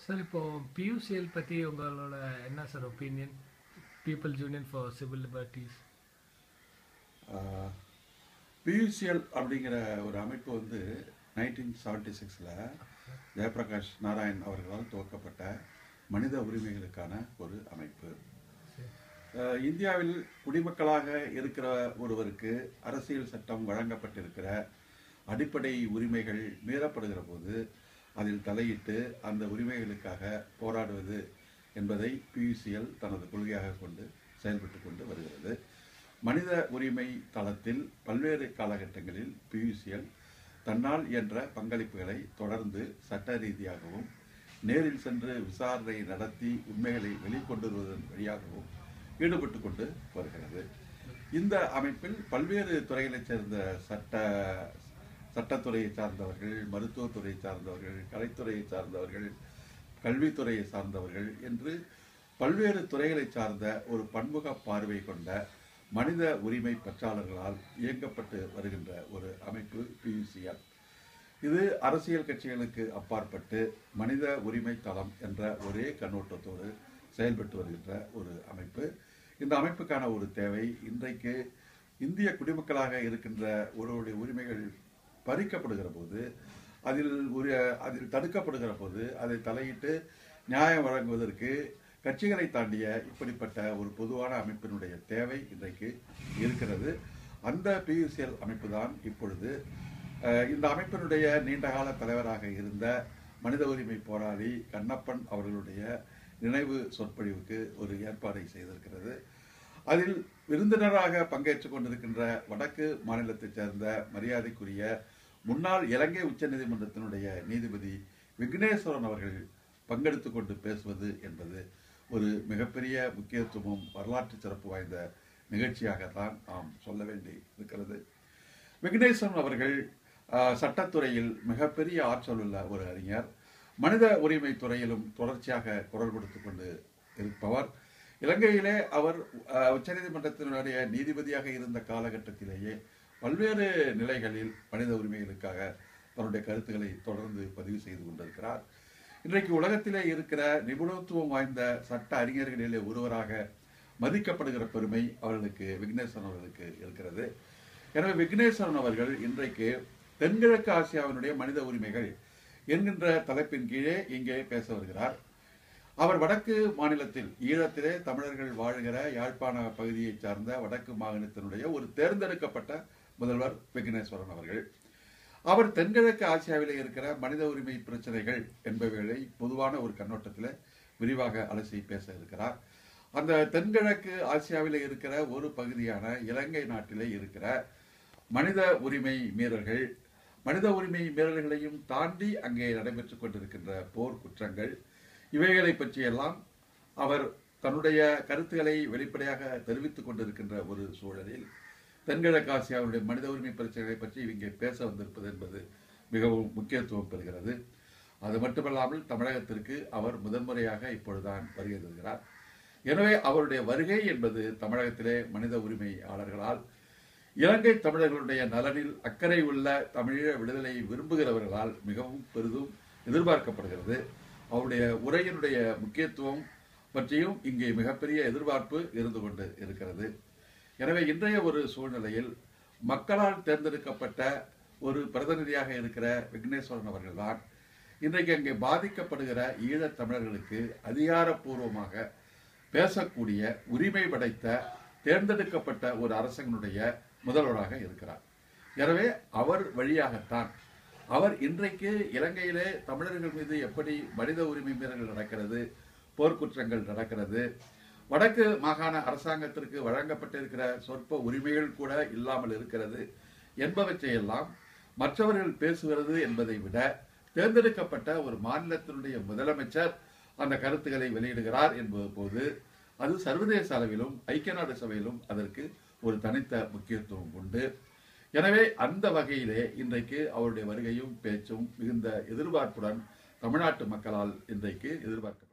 sir இப்போ PUCL பற்றி உங்களோட என்ன sir opinion people's union for civil liberties PUCL அப்படிங்கிற ஒரு அமைப்பு வந்து நைன்டீன் செவன்டி சிக்ஸில் ஜெயபிரகாஷ் நாராயண் அவர்களால் துவக்கப்பட்ட மனித உரிமைகளுக்கான ஒரு அமைப்பு அஹ், இந்தியாவில் குடிமக்களாக இருக்கிற ஒருவருக்கு அரசியல் சட்டம் வழங்கப்பட்டிருக்கிற அடிப்படை உரிமைகள் மீறப்படுகிற போது அதில் தலையிட்டு அந்த உரிமைகளுக்காக போராடுவது என்பதை பியூசிஎல் தனது கொள்கையாக கொண்டு செயல்பட்டு கொண்டு வருகிறது மனித உரிமை தளத்தில் பல்வேறு காலகட்டங்களில் பியூசிஎல் தன்னால் என்ற பங்களிப்புகளை தொடர்ந்து சட்ட ரீதியாகவும் நேரில் சென்று விசாரணை நடத்தி உண்மைகளை வெளிக்கொண்டு வருவதன் வழியாகவும் ஈடுபட்டு கொண்டு வருகிறது இந்த அமைப்பில் பல்வேறு துறைகளைச் சேர்ந்த சட்ட சட்டத்துறையை சார்ந்தவர்கள் மருத்துவத்துறையை சார்ந்தவர்கள் கலைத்துறையை சார்ந்தவர்கள் கல்வித்துறையை சார்ந்தவர்கள் என்று பல்வேறு துறைகளை சார்ந்த ஒரு பன்முக பார்வை கொண்ட மனித உரிமை பற்றாளர்களால் இயங்கப்பட்டு வருகின்ற ஒரு அமைப்பு பியூசிஎல் இது அரசியல் கட்சிகளுக்கு அப்பாற்பட்டு மனித உரிமை தளம் என்ற ஒரே கண்ணோட்டத்தோடு செயல்பட்டு வருகின்ற ஒரு அமைப்பு இந்த அமைப்புக்கான ஒரு தேவை இன்றைக்கு இந்திய குடிமக்களாக இருக்கின்ற ஒருவருடைய உரிமைகள் பறிக்கப்படுகிற போது அதில் ஒரு அதில் தடுக்கப்படுகிற போது அதை தலையிட்டு நியாயம் வழங்குவதற்கு கட்சிகளை தாண்டிய இப்படிப்பட்ட ஒரு பொதுவான அமைப்பினுடைய தேவை இன்றைக்கு இருக்கிறது அந்த பியூசிஎல் அமைப்பு தான் இப்பொழுது அஹ், இந்த அமைப்பினுடைய நீண்டகால தலைவராக இருந்த மனித உரிமை போராளி கண்ணப்பன் அவர்களுடைய நினைவு சொற்பொழிவுக்கு ஒரு ஏற்பாடை செய்திருக்கிறது அதில் விருந்தினராக பங்கேற்றுக் கொண்டிருக்கின்ற வடக்கு மாநிலத்தைச் சேர்ந்த மரியாதைக்குரிய முன்னாள் இலங்கை உச்சநீதிமன்றத்தினுடைய நீதிபதி விக்னேஸ்வரன் அவர்கள் பங்கெடுத்துக் கொண்டு பேசுவது என்பது ஒரு மிகப்பெரிய முக்கியத்துவம் வரலாற்று சிறப்பு வாய்ந்த நிகழ்ச்சியாகத்தான் நாம் சொல்ல வேண்டி இருக்கிறது விக்னேஸ்வரன் அவர்கள் ஆஹ், சட்டத்துறையில் மிகப்பெரிய ஆற்றல் உள்ள ஒரு அறிஞர் மனித உரிமை துறையிலும் தொடர்ச்சியாக குரல் கொடுத்துக் கொண்டு இருப்பவர் இலங்கையிலே அவர் ஆஹ், உச்சநீதிமன்றத்தினுடைய நீதிபதியாக இருந்த காலகட்டத்திலேயே பல்வேறு நிலைகளில் மனித உரிமைகளுக்காக தன்னுடைய கருத்துக்களை தொடர்ந்து பதிவு செய்து கொண்டிருக்கிறார் இன்றைக்கு உலகத்திலே இருக்கிற நிபுணத்துவம் வாய்ந்த சட்ட அறிஞர்களிலே ஒருவராக மதிக்கப்படுகிற பெருமை அவர்களுக்கு விக்னேஸ்வரன் அவர்களுக்கு இருக்கிறது எனவே விக்னேஸ்வரன் அவர்கள் இன்றைக்கு தென்கிழக்கு ஆசியாவினுடைய மனித உரிமைகள் என்கின்ற தலைப்பின் கீழே இங்கே பேச வருகிறார் அவர் வடக்கு மாநிலத்தில் ஈழத்திலே தமிழர்கள் வாழ்கிற யாழ்ப்பாண பகுதியைச் சார்ந்த வடக்கு மாகாணத்தினுடைய ஒரு தேர்ந்தெடுக்கப்பட்ட முதல்வர் விக்னேஸ்வரன் அவர்கள் அவர் தென்கிழக்கு ஆசியாவிலே இருக்கிற மனித உரிமை பிரச்சனைகள் என்பவைகளை பொதுவான ஒரு கண்ணோட்டத்தில் விரிவாக அலசி பேச இருக்கிறார் அந்த தென்கிழக்கு ஆசியாவிலே இருக்கிற ஒரு பகுதியான இலங்கை நாட்டிலே இருக்கிற மனித உரிமை மீறல்கள் மனித உரிமை மீறல்களையும் தாண்டி அங்கே நடைபெற்றுக் கொண்டிருக்கின்ற போர் குற்றங்கள் இவைகளை பற்றியெல்லாம் அவர் தன்னுடைய கருத்துக்களை வெளிப்படையாக தெரிவித்துக் கொண்டிருக்கின்ற ஒரு சூழலில் தென்கிழக்கு ஆசியாவுடைய மனித உரிமை பிரச்சனைகளை பற்றி இங்கே பேச வந்திருப்பது என்பது மிகவும் முக்கியத்துவம் பெறுகிறது அது மட்டுமல்லாமல் தமிழகத்திற்கு அவர் முதன்முறையாக இப்பொழுதுதான் வருகை தருகிறார் எனவே அவருடைய வருகை என்பது தமிழகத்திலே மனித உரிமையாளர்களால் இலங்கை தமிழர்களுடைய நலனில் அக்கறை உள்ள தமிழீழ விடுதலையை விரும்புகிறவர்களால் மிகவும் பெரிதும் எதிர்பார்க்கப்படுகிறது அவருடைய உரையினுடைய முக்கியத்துவம் பற்றியும் இங்கே மிகப்பெரிய எதிர்பார்ப்பு இருந்து கொண்டு இருக்கிறது எனவே இன்றைய ஒரு சூழ்நிலையில் மக்களால் தேர்ந்தெடுக்கப்பட்ட ஒரு பிரதிநிதியாக இருக்கிற விக்னேஸ்வரன் அவர்கள்தான் இன்றைக்கு அங்கே பாதிக்கப்படுகிற ஈழத் தமிழர்களுக்கு அதிகாரப்பூர்வமாக பேசக்கூடிய உரிமை படைத்த தேர்ந்தெடுக்கப்பட்ட ஒரு அரசனுடைய முதல்வராக இருக்கிறார் எனவே அவர் வழியாகத்தான் அவர் இன்றைக்கு இலங்கையிலே தமிழர்கள் மீது எப்படி மனித உரிமை மீறல்கள் நடக்கிறது போர்க்குற்றங்கள் நடக்கிறது வடக்கு மாகாண அரசாங்கத்திற்கு வழங்கப்பட்டிருக்கிற சொற்ப உரிமைகள் கூட இல்லாமல் இருக்கிறது என்பவற்றையெல்லாம் மற்றவர்கள் பேசுகிறது என்பதை விட தேர்ந்தெடுக்கப்பட்ட ஒரு மாநிலத்தினுடைய முதலமைச்சர் அந்த கருத்துக்களை வெளியிடுகிறார் என்பது போது அது சர்வதேச அளவிலும் ஐக்கிய நாடு சபையிலும் அதற்கு ஒரு தனித்த முக்கியத்துவம் உண்டு எனவே அந்த வகையிலே இன்றைக்கு அவருடைய வருகையும் பேச்சும் மிகுந்த எதிர்பார்ப்புடன் தமிழ்நாட்டு மக்களால் இன்றைக்கு எதிர்பார்க்க